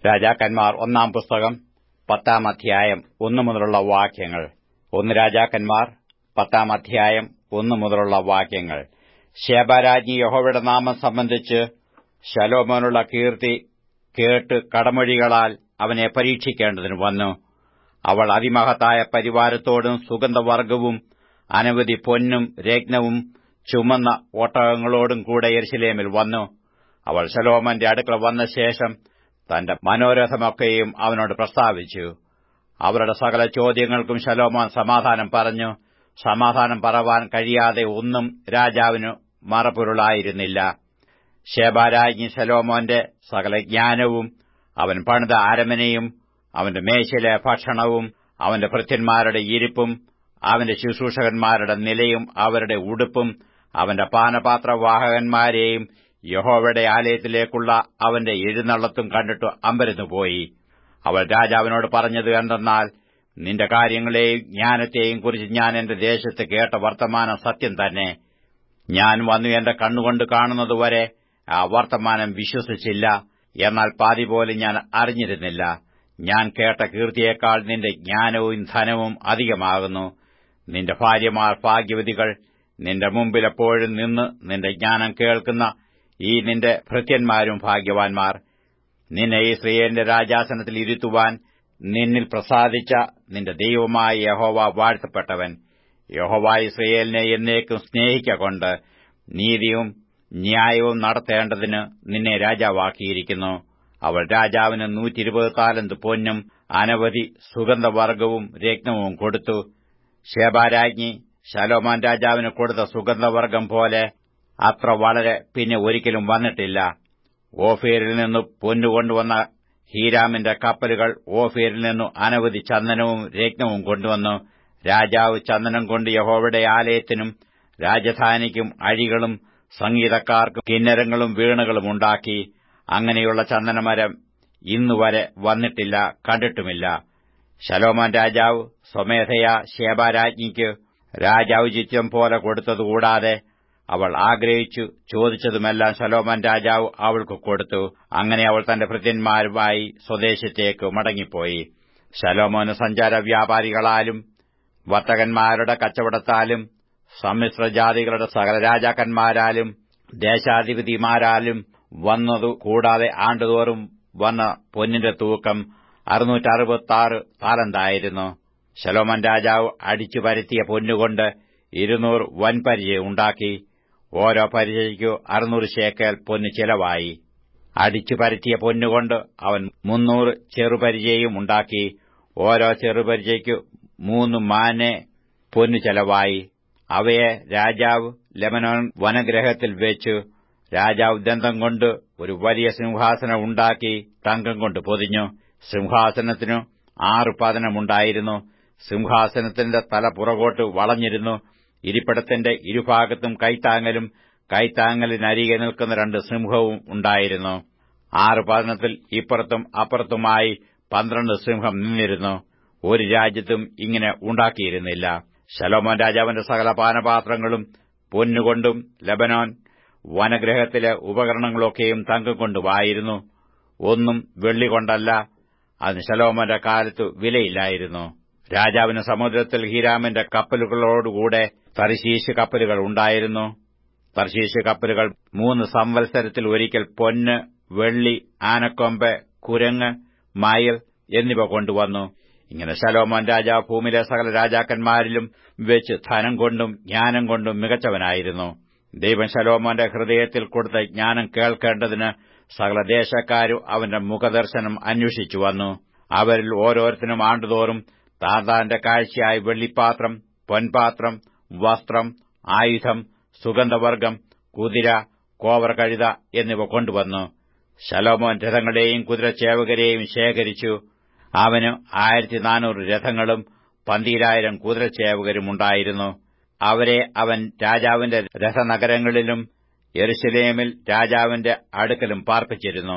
രാജാക്കന്മാർ ഒന്നാം പുസ്തകം പത്താം അധ്യായം ഒന്നു മുതലുള്ള വാക്യങ്ങൾ ഒന്ന് രാജാക്കന്മാർ പത്താം അധ്യായം ഒന്നു മുതലുള്ള വാക്യങ്ങൾ ശേബാരാജ്ഞി യഹോവയുടെ നാമം സംബന്ധിച്ച് ശലോമോനുള്ള കീർത്തി കേട്ട് കടമൊഴികളാൽ അവനെ പരീക്ഷിക്കേണ്ടതിന് വന്നു അവൾ അതിമഹത്തായ പരിവാരത്തോടും സുഗന്ധവർഗവും അനവധി പൊന്നും രത്നവും ചുമന്ന ഒട്ടകങ്ങളോടും കൂടെ യെരുശലേമിൽ വന്നു അവൾ ശലോമന്റെ അടുക്കൽ വന്ന ശേഷം തന്റെ മനോരഥമൊക്കെയും അവനോട് പ്രസ്താവിച്ചു അവരുടെ സകല ചോദ്യങ്ങൾക്കും ശലോമോൻ സമാധാനം പറഞ്ഞു സമാധാനം പറവാൻ കഴിയാതെ ഒന്നും രാജാവിന് മറപ്പൊരുളായിരുന്നില്ല ശേബാരാജ്ഞി ശലോമോന്റെ സകല ജ്ഞാനവും അവൻ പണിത അരമനയും അവന്റെ മേശയിലെ ഭക്ഷണവും അവന്റെ ഭൃത്യന്മാരുടെ ഇരിപ്പും അവന്റെ ശുശ്രൂഷകന്മാരുടെ നിലയും അവരുടെ ഉടുപ്പും അവന്റെ പാനപാത്രവാഹകന്മാരെയും യഹോവയുടെ ആലയത്തിലേക്കുള്ള അവന്റെ എഴുന്നള്ളത്തും കണ്ടിട്ട് അമ്പരന്നുപോയി അവൾ രാജാവിനോട് പറഞ്ഞത് എന്തെന്നാൽ നിന്റെ കാര്യങ്ങളെയും ജ്ഞാനത്തെയും കുറിച്ച് ഞാൻ എന്റെ ദേശത്ത് കേട്ട വർത്തമാനം സത്യം തന്നെ ഞാൻ വന്നു എന്റെ കണ്ണുകൊണ്ട് കാണുന്നതുവരെ ആ വർത്തമാനം വിശ്വസിച്ചില്ല എന്നാൽ പാതി പോലും ഞാൻ അറിഞ്ഞിരുന്നില്ല ഞാൻ കേട്ട കീർത്തിയേക്കാൾ നിന്റെ ജ്ഞാനവും ധനവും അധികമാകുന്നു നിന്റെ ഭാര്യമാർ ഭാഗ്യവതികൾ നിന്റെ മുമ്പിൽ എപ്പോഴും നിന്ന് നിന്റെ ജ്ഞാനം കേൾക്കുന്ന ഈ നിന്റെ ഭൃത്യന്മാരും ഭാഗ്യവാൻമാർ നിന്നെ ഈ സ്ത്രീയന്റെ രാജാസനത്തിൽ ഇരുത്തുവാൻ നിന്നിൽ പ്രസാദിച്ച നിന്റെ ദൈവമായ യഹോവ വാഴ്ത്തപ്പെട്ടവൻ യഹോവ ഇസ്രയേലിനെ എന്നേക്കും സ്നേഹിക്കൊണ്ട് നീതിയും ന്യായവും നടത്തേണ്ടതിന് നിന്നെ രാജാവാക്കിയിരിക്കുന്നു അവൾ രാജാവിന് നൂറ്റിരുപത് താലന്ത് പൊന്നും അനവധി സുഗന്ധവർഗവും രത്നവും കൊടുത്തു ശേബാരാജ്ഞി ശലോമാൻ രാജാവിന് കൊടുത്ത സുഗന്ധവർഗം പോലെ അത്ര വളരെ പിന്നെ ഒരിക്കലും വന്നിട്ടില്ല ഓഫീരിൽ നിന്ന് പൊന്നുകൊണ്ടുവന്ന ഹീരാമിന്റെ കപ്പലുകൾ ഓഫീരിൽ നിന്നു അനവധി ചന്ദനവും രത്നവും കൊണ്ടുവന്നു രാജാവ് ചന്ദനം കൊണ്ട് യഹോവയുടെ ആലയത്തിനും രാജധാനിക്കും അഴികളും സംഗീതക്കാർക്കും കിന്നരങ്ങളും വീണകളും ഉണ്ടാക്കി അങ്ങനെയുള്ള ചന്ദനമരം ഇന്നുവരെ വന്നിട്ടില്ല കണ്ടിട്ടുമില്ല ശലോമോൻ രാജാവ് സ്വമേധയാ ശേബാരാജ്ഞിക്ക് രാജാവ് ചിത്രം പോലെ കൊടുത്തതുകൂടാതെ അവൾ ആഗ്രഹിച്ചു ചോദിച്ചതുമെല്ലാം ശലോമൻ രാജാവ് അവൾക്ക് കൊടുത്തു അങ്ങനെ അവൾ തന്റെ ഭൃത്യന്മാരുമായി സ്വദേശത്തേക്ക് മടങ്ങിപ്പോയി ശലോമോന് സഞ്ചാര വ്യാപാരികളാലും വർത്തകന്മാരുടെ കച്ചവടത്താലും സമ്മിശ്രജാതികളുടെ സകല രാജാക്കന്മാരാലും ദേശാധിപതിമാരാലും വന്നതു കൂടാതെ ആണ്ടുതോറും വന്ന പൊന്നിന്റെ തൂക്കം അറുന്നൂറ്ററുപത്താറ് താലന്തായിരുന്നു ശലോമൻ രാജാവ് അടിച്ചു പരത്തിയ പൊന്നുകൊണ്ട് ഇരുന്നൂറ് വൻപരിചയ ഉണ്ടാക്കി ഓരോ പരിചയ്ക്കു അറുന്നൂറ് ശേക്കൽ പൊന്നു ചിലവായി അടിച്ചു പരത്തിയ പൊന്നുകൊണ്ട് അവൻ മുന്നൂറ് ചെറുപരിചയും ഉണ്ടാക്കി ഓരോ ചെറുപരിചയ്ക്കു മൂന്ന് മാനെ പൊന്നു ചെലവായി അവയെ രാജാവ് ലെമനോൻ വനഗ്രഹത്തിൽ വെച്ചു രാജാവ് ദന്തം കൊണ്ട് ഒരു വലിയ സിംഹാസനം ഉണ്ടാക്കി തങ്കം കൊണ്ട് പൊതിഞ്ഞു സിംഹാസനത്തിനു ആറ് പതനമുണ്ടായിരുന്നു സിംഹാസനത്തിന്റെ തല പുറകോട്ട് വളഞ്ഞിരുന്നു ഇരിപ്പിടത്തിന്റെ ഇരുഭാഗത്തും കൈത്താങ്ങലും കൈത്താങ്ങലിനരികെ നിൽക്കുന്ന രണ്ട് സിംഹവും ഉണ്ടായിരുന്നു ആറ് പതനത്തിൽ ഇപ്പുറത്തും അപ്പുറത്തുമായി പന്ത്രണ്ട് സിംഹം നിന്നിരുന്നു ഒരു രാജ്യത്തും ഇങ്ങനെ ഉണ്ടാക്കിയിരുന്നില്ല ശലോമോൻ രാജാവിന്റെ സകല പാനപാത്രങ്ങളും പൊന്നുകൊണ്ടും ലബനോൻ വനഗ്രഹത്തിലെ ഉപകരണങ്ങളൊക്കെയും തങ്കം കൊണ്ടുമായിരുന്നു ഒന്നും വെള്ളി കൊണ്ടല്ല അതിന് ശലോമോന്റെ കാലത്ത് വിലയില്ലായിരുന്നു രാജാവിന് സമുദ്രത്തിൽ ഹീരാമിന്റെ കപ്പലുകളോടുകൂടെ തർശീശ് കപ്പലുകൾ ഉണ്ടായിരുന്നു തർശീശ് കപ്പലുകൾ മൂന്ന് സംവത്സരത്തിൽ ഒരിക്കൽ പൊന്ന് വെള്ളി ആനക്കൊമ്പ് കുരങ്ങ് മയിൽ എന്നിവ കൊണ്ടുവന്നു ഇങ്ങനെ ശലോമോൻ രാജാവ് ഭൂമിയിലെ സകല രാജാക്കന്മാരിലും വെച്ച് ധനം കൊണ്ടും ജ്ഞാനം കൊണ്ടും മികച്ചവനായിരുന്നു ദൈവം ശലോമോന്റെ ഹൃദയത്തിൽ കൊടുത്ത ജ്ഞാനം കേൾക്കേണ്ടതിന് സകല ദേശക്കാരും അവന്റെ മുഖദർശനം അന്വേഷിച്ചു വന്നു അവരിൽ ഓരോരുത്തരും ആണ്ടുതോറും താന്താന്റെ കാഴ്ചയായി വെള്ളിപ്പാത്രം പൊൻപാത്രം വസ്ത്രം ആയുധം സുഗന്ധവർഗം കുതിര കോവർ കഴുത എന്നിവ കൊണ്ടുവന്നു ശലോമോൻ രഥങ്ങളെയും കുതിരച്ചേവകരെയും ശേഖരിച്ചു അവന് ആയിരത്തി നാനൂറ് രഥങ്ങളും പന്തീരായിരം കുതിരച്ചേവകരും ഉണ്ടായിരുന്നു അവരെ അവൻ രാജാവിന്റെ രഥനഗരങ്ങളിലും യെരുശലേമിൽ രാജാവിന്റെ അടുക്കലും പാർപ്പിച്ചിരുന്നു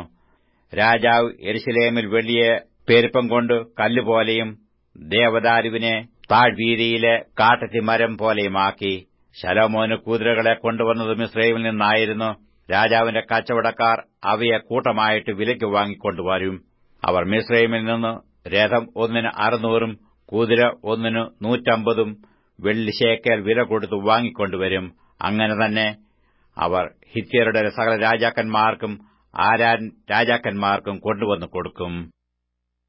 രാജാവ് യെരുശലേമിൽ വെള്ളിയെ പെരുപ്പം കൊണ്ട് കല്ലുപോലെയും ദേവദാരുവിനെ താഴ്വീതിയിലെ കാട്ടത്തിമരം പോലെയുമാക്കി ശലോമോന് കുതിരകളെ കൊണ്ടുവന്നതും ഇസ്രയേലിൽ നിന്നായിരുന്നു രാജാവിന്റെ കച്ചവടക്കാർ അവയെ കൂട്ടമായിട്ട് വിലയ്ക്ക് വാങ്ങിക്കൊണ്ടുവരും അവർ മിസ്രൈമിൽ നിന്ന് രഥം ഒന്നിന് അറുന്നൂറും കുതിര ഒന്നിന് നൂറ്റമ്പതും വെള്ളിശേക്കൽ വില കൊടുത്ത് വാങ്ങിക്കൊണ്ടുവരും അങ്ങനെ തന്നെ അവർ ഹിത്യരുടെ സകല രാജാക്കന്മാർക്കും ആരാൻ രാജാക്കന്മാർക്കും കൊണ്ടുവന്നു കൊടുക്കും